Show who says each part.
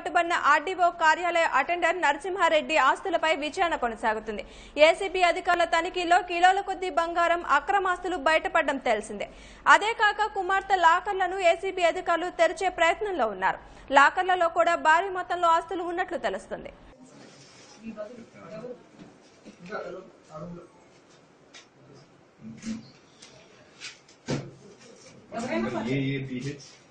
Speaker 1: పట్టుబడిన ఆర్డీఓ కార్యాలయ అటెండర్ నరసింహారెడ్డి ఆస్తులపై విచారణ కొనసాగుతుంది ఏసీబీ అధికారుల తనిఖీలో కిలోల కొద్దీ బంగారం అక్రమాస్తులు బయటపడడం తెలిసిందే అదే కాక కుమార్తె లాకర్లను ఏసీబీ అధికారులు తెరిచే ప్రయత్నంలో ఉన్నారు లాకర్లలో కూడా భారీ మొత్తంలో ఆస్తులు ఉన్నట్లు తెలుస్తుంది
Speaker 2: ये ये पीछे